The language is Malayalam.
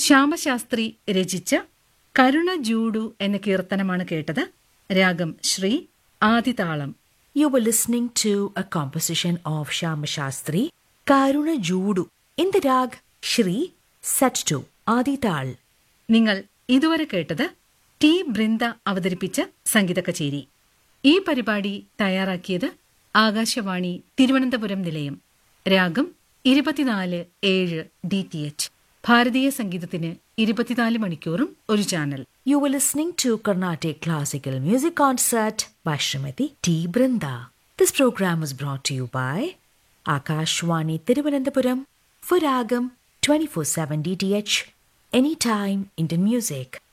ശ്യാമശാസ്ത്രി രചിച്ച കരുണ ജൂഡു എന്ന കീർത്തനമാണ് കേട്ടത് രാഗം Shri ആദിതാളം You were listening to a composition of Shama Shastri, Karuna Judu, in the rag Shri set to Adital. നിങ്ങൾ ഇതുവരെ കേട്ടത് ടി ബൃന്ദ അവതരിപ്പിച്ച സംഗീത കച്ചേരി ഈ പരിപാടി തയ്യാറാക്കിയത് ആകാശവാണി തിരുവനന്തപുരം നിലയം രാഗം ഇരുപത്തിനാല് ഏഴ് ഡി ടി എച്ച് ഭാരതീയ സംഗീതത്തിന് ഇരുപത്തിനാല് മണിക്കൂറും ഒരു channel You were listening to Carnatic Classical Music Concert by Srimati T. Brinda. This program was brought to you by Akashwani Tiruvananthapuram for Ragam 24-7 DTH, Anytime Indian Music.